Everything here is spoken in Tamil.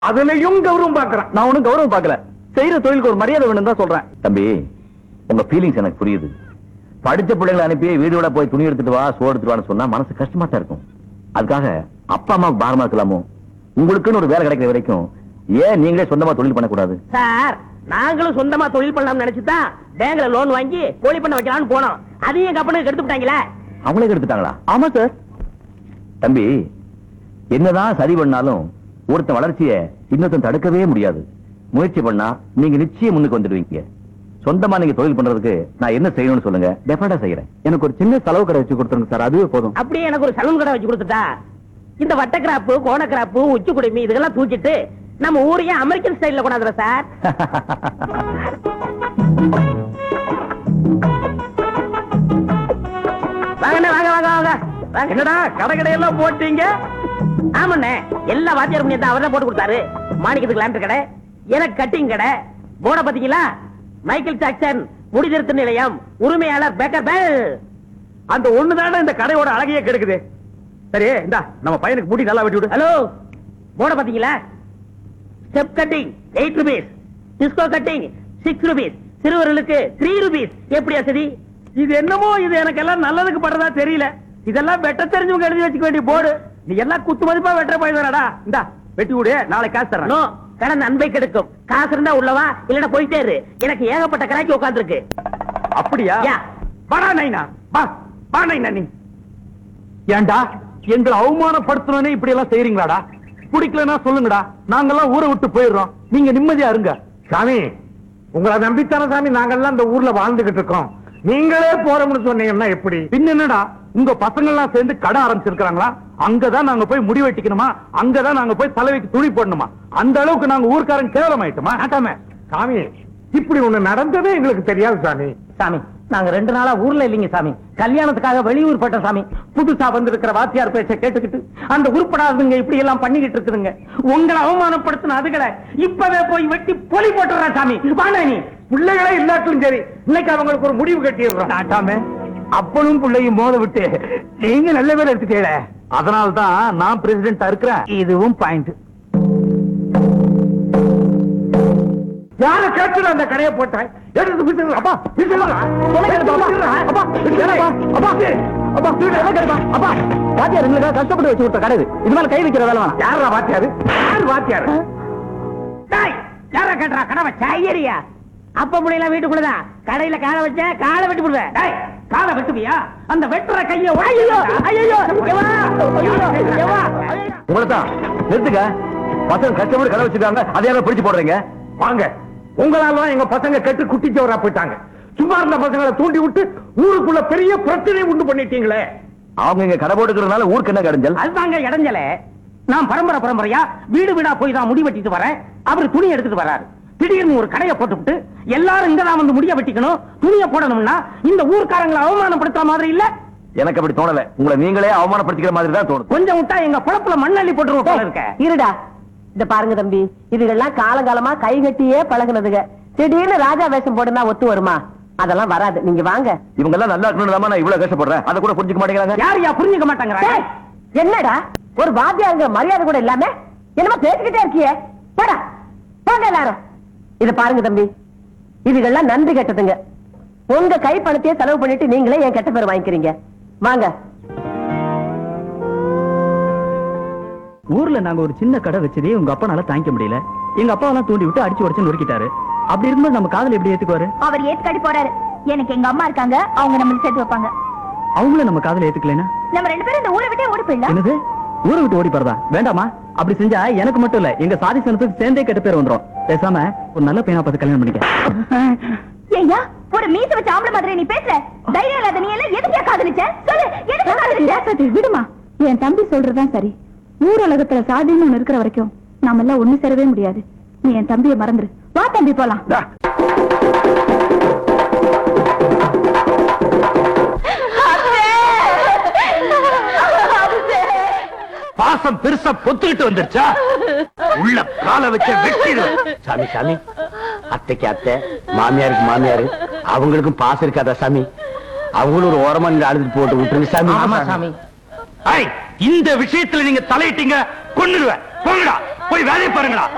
அதுலயும் கௌரவம் பாக்குறான் நான் ஒண்ணும் கௌரவம் பார்க்கல செய்யற தொழிலுக்கு ஒரு மரியாதை வேணும் தான் சொல்றேன் தம்பி உங்க ஃபீலிங்ஸ் எனக்கு புரியுது படிச்ச பிள்ளைங்களை அனுப்பி வீடு விட போய் துணி எடுத்துட்டு வா சோறு எடுத்துட்டு வான்னு சொன்னா மனசு கஷ்டமா தான் இருக்கும் அதுக்காக அப்பா அம்மாவுக்கு பாரமா இருக்கலாமோ உங்களுக்குன்னு ஒரு வேலை கிடைக்கிற வரைக்கும் ஏன் நீங்களே சொந்தமா தொழில் பண்ணக்கூடாது சார் நாங்களும் சொந்தமா தொழில் பண்ணலாம்னு நினைச்சுதான் பேங்க்ல லோன் வாங்கி கோழி பண்ண வைக்கலாம்னு போனோம் அதையும் எங்க அப்பனுக்கு எடுத்து விட்டாங்களே அவங்களே எடுத்துட்டாங்களா ஆமா சார் தம்பி என்னதான் சரி பண்ணாலும் ஒருத்தன் வளர்ச்சிய இன்னொருத்தன் தடுக்கவே முடியாது முயற்சி பண்ணா நீங்க நிச்சயம் முன்னுக்கு வந்துடுவீங்க சொந்தமா நீங்க தொழில் பண்றதுக்கு நான் என்ன செய்யணும்னு சொல்லுங்க டெஃபினட்டா செய்யறேன் எனக்கு ஒரு சின்ன செலவு கடை வச்சு கொடுத்துருங்க சார் அதுவே போதும் அப்படியே எனக்கு ஒரு சலூன் கடை வச்சு கொடுத்துட்டா இந்த வட்ட கிராப்பு கோண கிராப்பு உச்சி குடுமி இதெல்லாம் தூக்கிட்டு நம்ம ஊரையே அமெரிக்கன் ஸ்டைல்ல கொண்டாந்துற சார் வாங்கண்ணே வாங்க வாங்க வாங்க வாங்க என்னடா கடை கடையெல்லாம் போட்டீங்க ஆமாண்ணே எல்லா வாத்தியார் பண்ணி தான் அவர் தான் போட்டு கொடுத்தாரு மாணிக்கத்துக்கு லேண்டர் கடை எனக்கு கட்டிங் கடை போட பாத்தீங்களா மைக்கேல் ஜாக்சன் முடிதிருத்த நிலையம் உரிமையாளர் பேக்கர் பெல் அந்த ஒண்ணுதானே இந்த கடையோட அழகையே கெடுக்குது சரி இந்தா நம்ம பையனுக்கு முடி நல்லா வெட்டி விடு ஹலோ போட பாத்தீங்களா step cutting eight rupees disco cutting six rupees சிறுவர்களுக்கு த்ரீ ருபீஸ் எப்படியா சரி இது என்னமோ இது எனக்கு எல்லாம் நல்லதுக்கு படுறதா தெரியல இதெல்லாம் வெட்ட தெரிஞ்சவங்க எழுதி வச்சுக்க வேண்டிய போர்டு நீ எல்லாம் குத்து மதிப்பா வெட்டுற பையனாடா இந்தா வெட்டி விடு நாளைக்கு காசு தரேன் நோ கடன் அன்பை கெடுக்கும் காசு இருந்தா உள்ளவா இல்லனா போயிட்டே இரு எனக்கு ஏகப்பட்ட கராக்கி உட்கார்ந்துருக்கு அப்படியா யா. வாடா நைனா வா வா நைனா நீ ஏன்டா எங்களை அவமானப்படுத்தணும்னே இப்படி எல்லாம் செய்றீங்களாடா பிடிக்கலன்னா சொல்லுங்கடா நாங்கெல்லாம் ஊரை விட்டு போயிடுறோம் நீங்க நிம்மதியா இருங்க சாமி உங்களை நம்பித்தானே சாமி நாங்கெல்லாம் இந்த ஊர்ல வாழ்ந்துகிட்டு இருக்கோம் நீங்களே போறோம்னு சொன்னீங்கன்னா எப்படி பின்ன என்னடா உங்க பசங்க எல்லாம் சேர்ந்து கடை ஆரம்பிச்சிருக்காங்களா அங்கதான் நாங்க போய் முடி வெட்டிக்கணுமா அங்கதான் நாங்க போய் தலைவைக்கு துணி போடணுமா அந்த அளவுக்கு நாங்க ஊர்க்காரன் கேவலமாயிட்டுமா ஆட்டாமே சாமி இப்படி ஒண்ணு நடந்ததே எங்களுக்கு தெரியாது சாமி சாமி நாங்க ரெண்டு நாளா ஊர்ல இல்லைங்க சாமி கல்யாணத்துக்காக வெளியூர் போட்டோம் சாமி புதுசா வந்திருக்கிற வாத்தியார் பேச்ச கேட்டுக்கிட்டு அந்த உருப்படாதுங்க இப்படி எல்லாம் பண்ணிக்கிட்டு இருக்குதுங்க உங்களை அவமானப்படுத்தின அதுகளை இப்பவே போய் வெட்டி பொலி போட்டுறேன் சாமி வாங்க நீ பிள்ளைகளே இல்லாட்டிலும் சரி இன்னைக்கு அவங்களுக்கு ஒரு முடிவு கட்டிடுறோம் ஆட்டாமே அப்பனும் பிள்ளையும் மோத விட்டு நீங்க நல்ல பேர் எடுத்துட்டீங்களே அதனால தான் நான் பிரசிடென்டா இருக்கிறேன் இதுவும் பாயிண்ட் யார கேட்டு அந்த கடையை போட்டேன் எடுத்து விட்டுரு. அப்பா விட்டுரு. அப்பா விட்டுரு. அப்பா அப்பா விட்டுரு. அப்பா வாத்தியார் எங்களுக்காக கஷ்டப்பட்டு வச்சு கொடுத்த கடை இது. இது மேல கை வைக்கிற வேலை வேணாம் யாரா வாத்தியாரு யார் வாத்தியாரு டேய், யார கேட்டா கடை வச்ச ஐயரியா அப்ப முடியல வீட்டுக்குள்ளதான் கடையில காலை வச்ச காலை வெட்டி விடுவேன் டேய், காலை வெட்டுவியா அந்த வெட்டுற கைய ஐயோ ஐயோ எவா ஐயோ எவா உங்களை தான் நிறுத்துங்க பசங்க கஷ்டப்பட்டு கடை வச்சிருக்காங்க அதையால பிடிச்சு போடுறீங்க வாங்க உங்களால எங்க பசங்க கெட்டு குட்டிச்சவரா போயிட்டாங்க சும்மா இருந்த பசங்களை தூண்டி விட்டு ஊருக்குள்ள பெரிய பிரச்சனை உண்டு பண்ணிட்டீங்களே அவங்க இங்க கடை போட்டுக்கிறதுனால ஊருக்கு என்ன கடைஞ்சல் அதுதாங்க இடைஞ்சல நான் பரம்பரை பரம்பரையா வீடு வீடா போய் தான் முடி வெட்டிட்டு வரேன் அவர் துணி எடுத்துட்டு வராரு திடீர்னு ஒரு கடையை போட்டுவிட்டு எல்லாரும் இங்க தான் வந்து முடிய வெட்டிக்கணும் துணியை போடணும்னா இந்த ஊர்க்காரங்களை அவமானப்படுத்துற மாதிரி இல்ல எனக்கு அப்படி தோணல உங்களை நீங்களே அவமானப்படுத்திக்கிற மாதிரி தான் தோணுது கொஞ்சம் விட்டா எங்க பொழப்புல மண்ணள்ளி போட்டுருவோம் போல இருக்க இருடா இந்த பாருங்க தம்பி இதுகெல்லாம் காலங்காலமா கை கட்டியே பழகுனதுங்க திடீர்னு ராஜா வேஷம் போடுனா ஒத்து வருமா அதெல்லாம் வராது நீங்க வாங்க இவங்க எல்லாம் நல்லா இருக்கணும் நான் இவ்வளவு கஷ்டப்படுறேன் அதை கூட புரிஞ்சுக்க மாட்டேங்கிறாங்க யார் யா புரிஞ்சுக்க மாட்டாங்க டேய், என்னடா ஒரு வாத்தியாருங்க மரியாதை கூட இல்லாம என்னமோ பேசிக்கிட்டே இருக்கியே போடா போங்க எல்லாரும் இத பாருங்க தம்பி இதுகெல்லாம் நன்றி கெட்டதுங்க உங்க கை பணத்தையே செலவு பண்ணிட்டு நீங்களே என் கெட்ட பேர் வாங்கிக்கிறீங்க வாங்க ஊர்ல நாங்க ஒரு சின்ன கடை வச்சதே உங்க அப்பனால தாங்கிக்க முடியல எங்க அப்பாவெல்லாம் தூண்டி விட்டு அடிச்சு உடச்சு நொறுக்கிட்டாரு அப்படி இருக்கும்போது நம்ம காதல எப்படி ஏத்துக்குவாரு அவர் ஏத்துக்காடி போறாரு எனக்கு எங்க அம்மா இருக்காங்க அவங்க நம்மளுக்கு சேர்த்து வைப்பாங்க அவங்கள நம்ம காதல ஏத்துக்கலைன்னா நம்ம ரெண்டு பேரும் இந்த ஊரை விட்டே ஓடி போயிடலாம் என்னது ஊரை விட்டு ஓடி போறதா வேண்டாமா அப்படி செஞ்சா எனக்கு மட்டும் இல்ல எங்க சாதி சனத்துக்கு சேர்ந்தே கெட்ட பேர் வந்துரும் பேசாம ஒரு நல்ல பையனா பார்த்து கல்யாணம் பண்ணிக்க ஐயா ஒரு மீச வச்ச ஆம்பளை மாதிரி நீ பேசுற தைரியம் இல்லாத நீ எல்லாம் எதுக்கே காதலிச்ச சொல்லு எதுக்கு காதலிச்ச விடுமா என் தம்பி சொல்றதுதான் சரி ஊர் உலகத்துல சாதின்னு ஒண்ணு இருக்கிற வரைக்கும் நாம எல்லாம் ஒண்ணு சேரவே முடியாது நீ என் தம்பியை மறந்துரு வா தம்பி போலாம் பாசம் பெருசா பொத்துக்கிட்டு வந்துருச்சா உள்ள கால வச்ச வெட்டிடு சாமி சாமி அத்தைக்கு அத்தை மாமியாருக்கு மாமியாரு அவங்களுக்கும் பாசம் இருக்காதா சாமி அவங்களும் ஒரு ஓரமா நின்று அழுது போட்டு விட்டுருங்க சாமி ஆமா சாமி இந்த விஷயத்துல நீங்க தலையிட்டீங்க கொன்னுடுவேன் போங்கடா போய் வேலையை பாருங்கடா